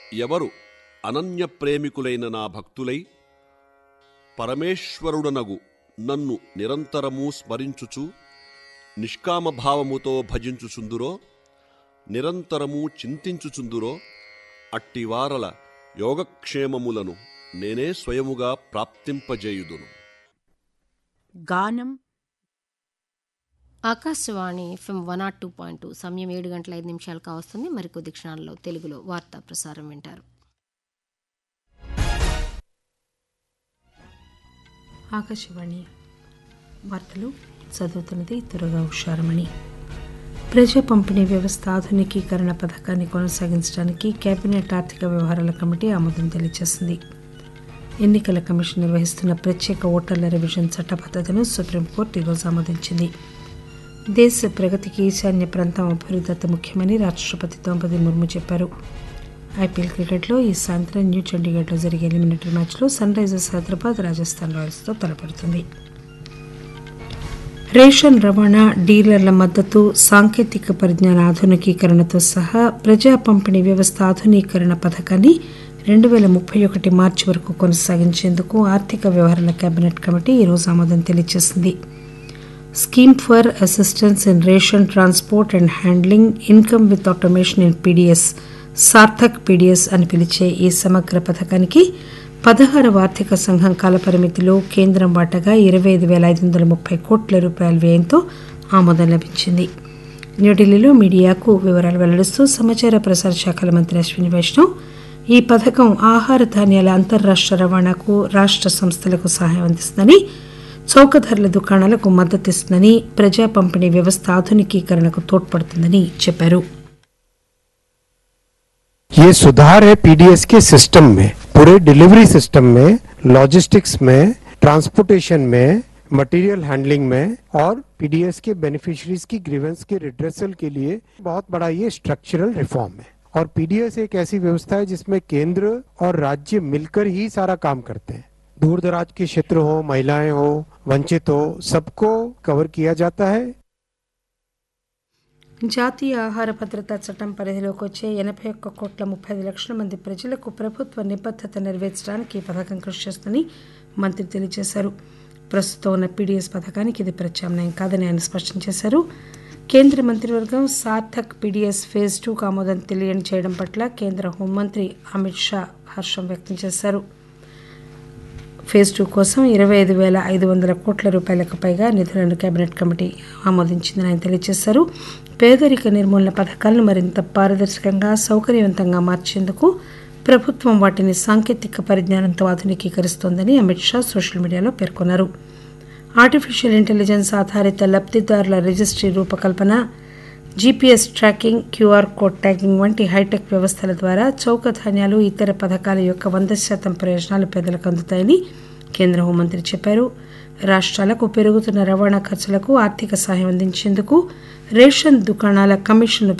ఎవరు అనన్య ప్రేమికులైన నా భక్తులై పరమేశ్వరుడనగు నన్ను నిరంతరము స్మరించుచు నిష్కామభావముతో భజించుచుందురో నిరంతరము చింతించుచుందురో అట్టివారల యోగక్షేమములను నేనే స్వయముగా ప్రాప్తింపజేయుదును గానం Akashvani FM one nought two point two సమయం ఏడు గంటల ఐదు నిమిషాలు కావస్తుంది మరికొద్ది క్షణాల్లో తెలుగులో వార్తా ప్రసారం వింటారు ఆకాశవాణి వార్తలు చదువుతున్నది త్వరగా హుషారమణి ప్రజా పంపిణీ వ్యవస్థ ఆధునికీకరణ పథకాన్ని కొనసాగించడానికి కేబినెట్ ఆర్థిక వ్యవహారాల కమిటీ ఆమోదం తెలియజేసింది ఎన్నికల కమిషన్ నిర్వహిస్తున్న ప్రత్యేక ఓటర్ల రివిజన్ చట్టబద్దతను సుప్రీంకోర్టు ఈరోజు ఆమోదించింది దేశ ప్రగతికి ఈశాన్య ప్రాంతం అభివృద్ధి అతి ముఖ్యమని రాష్ట్రపతి ద్రౌపది ముర్ము చెప్పారు ఐపీఎల్ క్రికెట్లో ఈ సాయంత్రం న్యూ చండీగఢ్లో జరిగే ఎలిమినేటరీ మ్యాచ్లో సన్ రైజర్స్ హైదరాబాద్ రాజస్థాన్ రాయల్స్తో తలపడుతుంది రేషన్ రవాణా డీలర్ల మద్దతు సాంకేతిక పరిజ్ఞాన ఆధునికీకరణతో సహా ప్రజా పంపిణీ వ్యవస్థ ఆధునీకరణ పథకాన్ని రెండు వేల ముప్పై ఒకటి మార్చి వరకు కొనసాగించేందుకు ఆర్థిక వ్యవహారాల కేబినెట్ కమిటీ ఈరోజు ఆమోదం తెలియజేసింది scheme for assistance in ration transport and handling income with automation in PDS Sarthak PDS అని పిలిచే ఈ సమగ్ర పథకానికి పదహారవ ఆర్థిక సంఘం కాలపరిమితిలో కేంద్రం వాటాగా ఇరవై ఐదు వేల ఐదు వందల ముప్పై కోట్ల రూపాయల వ్యయంతో ఆమోదం లభించింది న్యూఢిల్లీలో మీడియాకు వివరాలు వెల్లడిస్తూ సమాచార ప్రసార శాఖల మంత్రి అశ్విని వైష్ణవ్ ఈ పథకం ఆహార ధాన్యాల అంతర్రాష్ట్ర రవాణాకు రాష్ట్ర సంస్థలకు సహాయం అందిస్తుందని చౌక ధరల దుకాణాలకు మద్దతిస్తుందని ప్రజా పంపిణీ వ్యవస్థ ఆధునికీకరణకు తోడ్పడుతుందని చెప్పారు ये सुधार है पीडीएस के सिस्टम में पूरे डिलीवरी सिस्टम में लॉजिस्टिक्स में ट्रांसपोर्टेशन में मटेरियल हैंडलिंग में और पीडीएस के बेनिफिशियरीज की ग्रीवेंस के रिड्रेसल के लिए बहुत बड़ा ये स्ट्रक्चरल रिफॉर्म है और पीडीएस एक ऐसी व्यवस्था है जिसमें केंद्र और राज्य मिलकर ही सारा काम करते हैं दूर दराज के क्षेत्र हो महिलाएं हो वंचित हो सबको कवर किया जाता है జాతీయ ఆహార భద్రతా చట్టం పరిధిలోకి వచ్చే ఎనభై ఒక్క కోట్ల ముప్పై ఐదు లక్షల మంది ప్రజలకు ప్రభుత్వ నిబద్ధత నెరవేర్చడానికి ఈ పథకం కృషి చేస్తుందని మంత్రి తెలియజేశారు ప్రస్తుతం ఉన్న పీడీఎస్ పథకానికి ఇది ప్రత్యామ్నాయం కాదని ఆయన స్పష్టం చేశారు కేంద్ర మంత్రివర్గం సార్థక్ పీడీఎస్ ఫేజ్ టూకు ఆమోదం తెలియజేయడం పట్ల కేంద్ర హోంమంత్రి అమిత్ షా హర్షం వ్యక్తం చేశారు ఫేజ్ టూ కోసం ఇరవై ఐదు వేల ఐదు వందల కోట్ల రూపాయలకు పైగా నిధులను కేబినెట్ కమిటీ ఆమోదించిందని ఆయన తెలియజేశారు పేదరిక నిర్మూలన పథకాలను మరింత పారదర్శకంగా సౌకర్యవంతంగా మార్చేందుకు ప్రభుత్వం వాటిని సాంకేతిక పరిజ్ఞానంతో ఆధునికీకరిస్తోందని అమిత్ షా సోషల్ మీడియాలో పేర్కొన్నారు ఆర్టిఫిషియల్ ఇంటెలిజెన్స్ ఆధారిత లబ్ధిదారుల రిజిస్ట్రీ రూపకల్పన GPS tracking QR code tagging వంటి హైటెక్ వ్యవస్థల ద్వారా చౌక ధాన్యాలు ఇతర పథకాల యొక్క వంద శాతం ప్రయోజనాలు పేదలకు అందుతాయని కేంద్ర హోంమంత్రి చెప్పారు రాష్ట్రాలకు పెరుగుతున్న రవాణా ఖర్చులకు ఆర్థిక సహాయం అందించేందుకు రేషన్ దుకాణాల కమిషన్ను